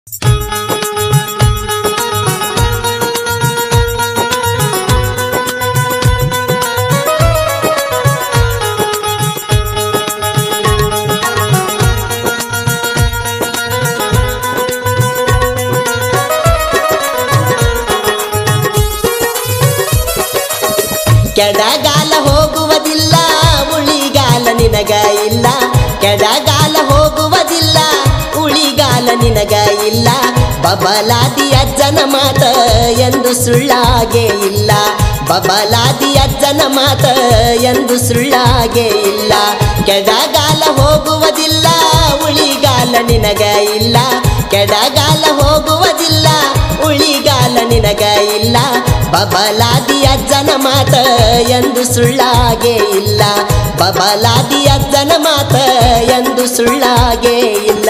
ಕೆಡಗಾಲ ಹೋಗುವುದಿಲ್ಲ ಉಳಿಗಾಲ ನಿನಗ ಇಲ್ಲ ಕೆಡಗಾಲ ಹೋಗುವುದಿಲ್ಲ ಉಳಿಗಾಲ ನಿನಗ ಇಲ್ಲ ಬಬಲಾದಿ ಅಜ್ಜನ ಮಾತ ಎಂದು ಸುಳ್ಳಾಗೆ ಇಲ್ಲ ಬಬಲಾದಿ ಅಜ್ಜನ ಮಾತ ಎಂದು ಸುಳ್ಳಾಗೆ ಇಲ್ಲ ಕೆಡಗಾಲ ಹೋಗುವುದಿಲ್ಲ ಉಳಿಗಾಲ ನಿನಗ ಇಲ್ಲ ಕೆಡಗಾಲ ಹೋಗುವುದಿಲ್ಲ ಉಳಿಗಾಲ ನಿನಗ ಇಲ್ಲ ಬಬಲಾದಿ ಅಜ್ಜನ ಮಾತ ಎಂದು ಸುಳ್ಳಾಗೆ ಇಲ್ಲ ಬಬಲಾದಿ ಅಜ್ಜನ ಮಾತ ಎಂದು ಸುಳ್ಳಾಗೆ ಇಲ್ಲ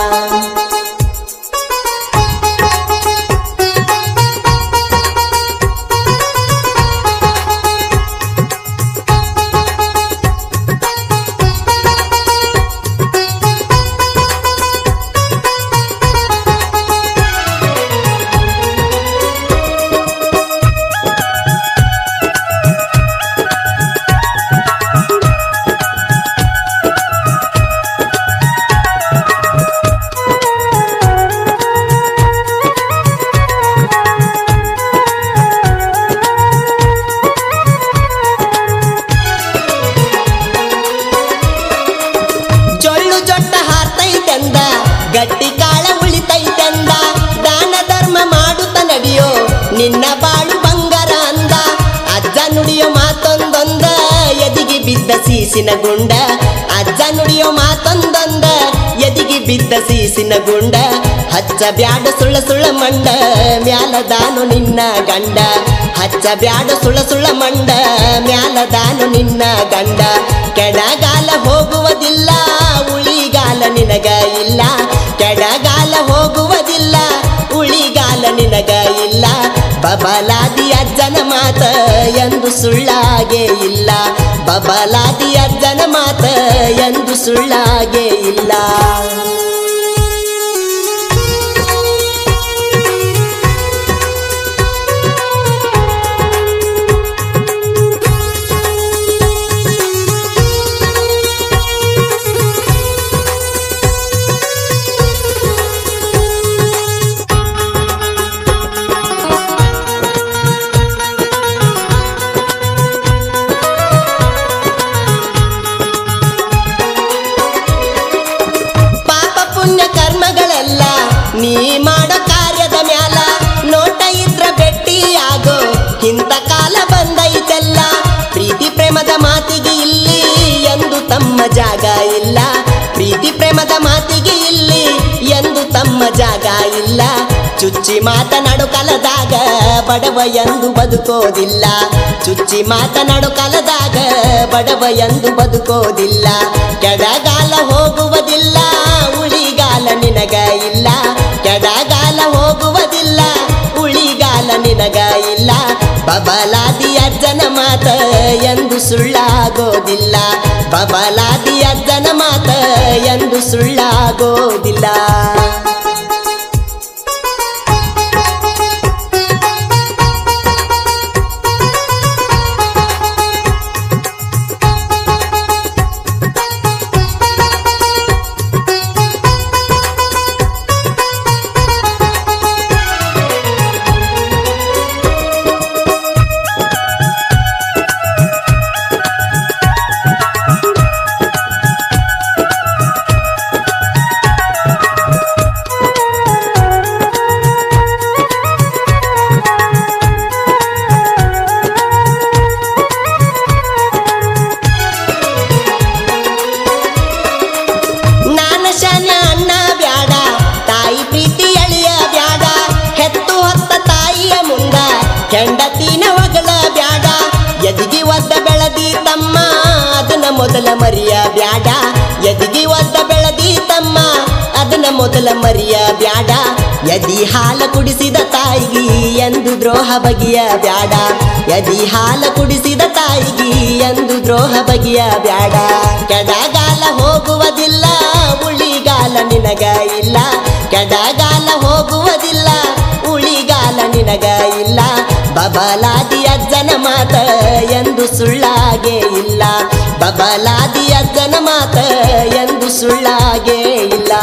ಜೊಳ್ಳು ಜೊಟ್ಟ ಹಾರ್ತೈತೆಂದ ಗಟ್ಟಿ ಕಾಳ ಉಳಿತೈತೆಂದ ದಾನ ಧರ್ಮ ಮಾಡುತ್ತ ನಡಿಯೋ ನಿನ್ನ ಬಾಳು ಬಂಗಾರ ಅಂದ ಅಜ್ಜ ನುಡಿಯೋ ಮಾತೊಂದೊಂದ ಎದಿಗಿ ಬಿದ್ದ ಸೀಸಿನ ಗುಂಡ ಅಜ್ಜ ನುಡಿಯೋ ಮಾತೊಂದೊಂದ ಎದಿಗಿ ಬಿದ್ದ ಸೀಸಿನ ಗುಂಡ ಹಚ್ಚ ಬ್ಯಾಡ ಸುಳ್ಳ ಸುಳ್ಳ ಮಂಡ ಮ್ಯಾಲದಾನು ನಿನ್ನ ಗಂಡ ಹಚ್ಚ ಬ್ಯಾಡ ಸುಳ್ಳ ಸುಳ್ಳ ಮಂಡ ಮ್ಯಾಲದಾನು ನಿನ್ನ ಗಂಡ ಕೆಡಗಾಲ ಹೋಗುವುದಿಲ್ಲ ಉಳಿಗಾಲ ನಿನಗ ಇಲ್ಲ ಕೆಡಗಾಲ ಹೋಗುವುದಿಲ್ಲ ಉಳಿಗಾಲ ನಿನಗ ಇಲ್ಲ ಬಬಲಾದಿ ಅಜ್ಜನ ಮಾತ ಎಂದು ಸುಳ್ಳಾಗೆ ಇಲ್ಲ ಬಬಲಾದಿ ಅಜ್ಜನ ಮಾತ ಎಂದು ಸುಳ್ಳಾಗೆ ಇಲ್ಲ ಪಾಪ ಪುಣ್ಯ ಕರ್ಮಗಳೆಲ್ಲ ನೀ ಮಾಡೋ ಕಾರ್ಯದ ಮ್ಯಾಲ ನೋಟ ಇದ್ರ ಭೆಟ್ಟಿ ಆಗೋ ಇಂಥ ಕಾಲ ಬಂದೈತೆಲ್ಲ ಪ್ರೀತಿ ಪ್ರೇಮದ ಮಾತಿಗೆ ಇಲ್ಲಿ ಎಂದು ತಮ್ಮ ಜಾಗ ಇಲ್ಲ ಪ್ರೀತಿ ಪ್ರೇಮದ ಮಾತಿಗೆ ಇಲ್ಲಿ ಎಂದು ತಮ್ಮ ಜಾಗ ಇಲ್ಲ ಚುಚ್ಚಿ ಮಾತನಾಡು ಕಾಲದಾಗ ಬಡವ ಎಂದು ಬದುಕೋದಿಲ್ಲ ಚುಚ್ಚಿ ಮಾತನಾಡು ಕಾಲದಾಗ ಬಡವ ಎಂದು ಬದುಕೋದಿಲ್ಲ ಕೆಡಗಾಲ ಹೋಗುವುದಿಲ್ಲ ಉಳಿಗಾಲ ನಿನಗ ಇಲ್ಲ ಕೆಡಗಾಲ ಹೋಗುವುದಿಲ್ಲ ಉಳಿಗಾಲ ನಿನಗ ಇಲ್ಲ ಬಬಲಾದಿ ಅಜ್ಜನ ಮಾತ ಎಂದು ಸುಳ್ಳಾಗೋದಿಲ್ಲ ಬಬಲಾದಿ ಅಜ್ಜನ ಮಾತ ಎಂದು ಸುಳ್ಳಾಗೋದಿಲ್ಲ ನಾನ ಶಾನ ಅಣ್ಣ ಬ್ಯಾಡ ತಾಯಿ ಪ್ರೀತಿ ಎಳೆಯ ಬ್ಯಾಡ ಹೆತ್ತು ಹೊತ್ತ ತಾಯಿಯ ಮುಂದ ಹೆಂಡತಿನ ಒಗಳ ಬ್ಯಾಡ ಎದಿಗಿ ಒದ್ದ ಬೆಳದಿ ತಮ್ಮ ಅದನ್ನ ಮೊದಲ ಮರಿಯ ಬ್ಯಾಡ ಎದಿಗಿ ಒದ್ದ ಬೆಳದಿ ತಮ್ಮ ಅದನ್ನ ಮೊದಲ ಮರಿಯ ಬ್ಯಾಡ ಎದಿ ಹಾಲ ಕುಡಿಸಿದ ತಾಯಿಗಿ ಎಂದು ದ್ರೋಹ ಬಗೆಯ ಬ್ಯಾಡ ಎದಿ ಹಾಲ ಕುಡಿಸಿದ ತಾಯಿಗಿ ಎಂದು ದ್ರೋಹ ಬಗೆಯ ಬ್ಯಾಡ ಕೆಡಗಾಲ ಹೋಗುವುದಿಲ್ಲ ಉಳಿಗಾಲ ನಿನಗ ಇಲ್ಲ ಕೆಡಗಾಲ ಹೋ ಬಬಲಾದಿ ಅಜ್ಜನ ಮಾತ ಎಂದು ಸುಳ್ಳಾಗೇ ಇಲ್ಲ ಬಬಲಾದಿ ಅಜ್ಜನ ಮಾತ ಎಂದು ಸುಳ್ಳಾಗೇ ಇಲ್ಲ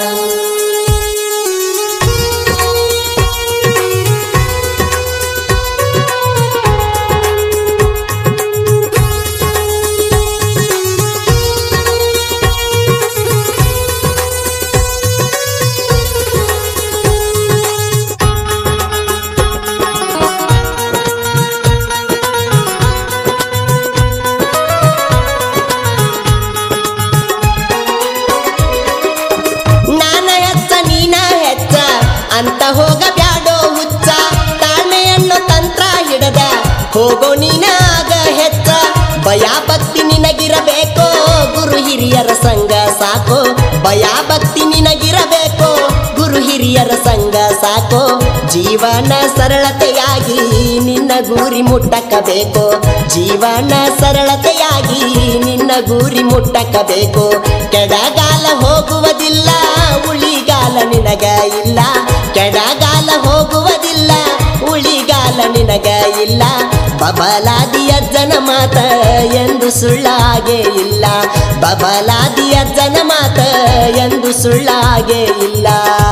ನಾನ ಹೆಚ್ಚ ನೀನ ಹೆಚ್ಚ ಅಂತ ಹೋಗ ಬ್ಯಾಡೋ ಹುಚ್ಚ ತಾಳ್ಮೆಯನ್ನು ತಂತ್ರ ಹಿಡದ ಹೋಗೋ ನೀನಾಗ ಹೆಚ್ಚ ಭಯ ಭಕ್ತಿ ನಿನಗಿರಬೇಕೋ ಗುರು ಹಿರಿಯರ ಸಂಗ ಸಾಕೋ ಭಯ ಭಕ್ತಿ ನಿನಗಿರಬೇಕೋ ಗುರು ಹಿರಿಯರ ಸಂಗ ಸಾಕೋ ಜೀವನ ಸರಳತೆಯಾಗಿ ನಿನ್ನ ಗುರಿ ಮುಟ್ಟಕಬೇಕು ಜೀವನ ಸರಳತೆಯಾಗಿ ನಿನ್ನ ಗುರಿ ಮುಟ್ಟಕಬೇಕು ಕೆಡಗಾಲ ಹೋಗುವುದಿಲ್ಲ ಉಳಿಗಾಲ ನಿನಗ ಇಲ್ಲ ಕೆಡಗಾಲ ಹೋಗುವುದಿಲ್ಲ ಉಳಿಗಾಲ ನಿನಗ ಇಲ್ಲ ಬಬಲಾದಿ ಅಜ್ಜನ ಮಾತ ಎಂದು ಸುಳ್ಳಾಗೆ ಇಲ್ಲ ಬಬಲಾದಿ ಅಜ್ಜನ ಮಾತ ಎಂದು ಸುಳ್ಳಾಗೆ ಇಲ್ಲ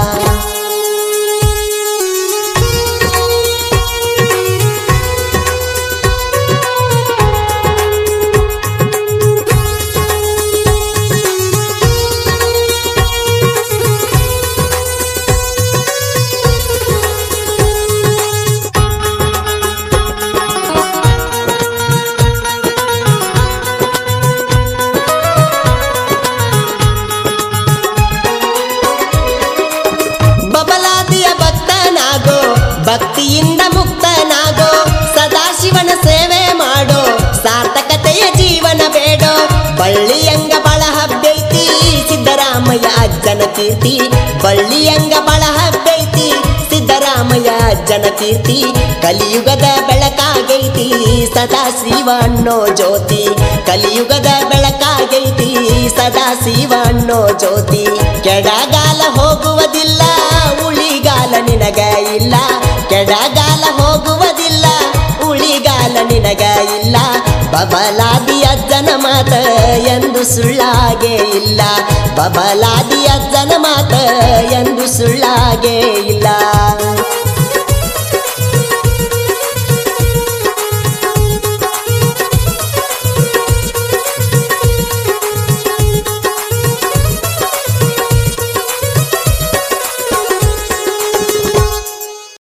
ಬಬಲಾದಿಯ ಭಕ್ತನಾಗೋ ಭಕ್ತಿಯಿಂದ ಮುಕ್ತನಾಗೋ ಸದಾಶಿವನ ಸೇವೆ ಮಾಡೋ ಸಾರ್ಥಕತೆಯ ಜೀವನ ಬೇಡೋ ಬಳ್ಳಿಯಂಗ ಬಳ ಹಬ್ಬೈತಿ ಸಿದ್ದರಾಮಯ್ಯ ಅಜ್ಜನ ಕೀರ್ತಿ ಬಳ್ಳಿಯಂಗ ಬಳ ಹಬ್ಬೈತಿ ಸಿದ್ದರಾಮಯ್ಯ ಅಜ್ಜನ ಕೀರ್ತಿ ಕಲಿಯುಗದ ಬೆಳಕಾಗೈತಿ ಸದಾ ಶಿವ ಅನ್ನೋ ಜ್ಯೋತಿ ಕಲಿಯುಗದ ಬೆಳಕಾಗೈತಿ ಸದಾ ಶಿವ ಅನ್ನೋ ಜ್ಯೋತಿ ಕೆಡಗಾಲ ಹೋಗುವುದಿಲ್ಲ ಉಳಿಗಾಲ ನಿನಗ ಇಲ್ಲ ಕೆಡಗಾಲ ಹೋಗುವುದಿಲ್ಲ ಉಳಿಗಾಲ ನಿನಗ ಇಲ್ಲ ಬಬಲಾದಿ ಅಜ್ಜನ ಮಾತ ಎಂದು ಸುಳ್ಳಾಗೆ ಇಲ್ಲ ಬಬಲಾದಿ ಅಜ್ಜನ ಮಾತ ಎಂದು ಸುಳ್ಳಾಗೆ ಇಲ್ಲ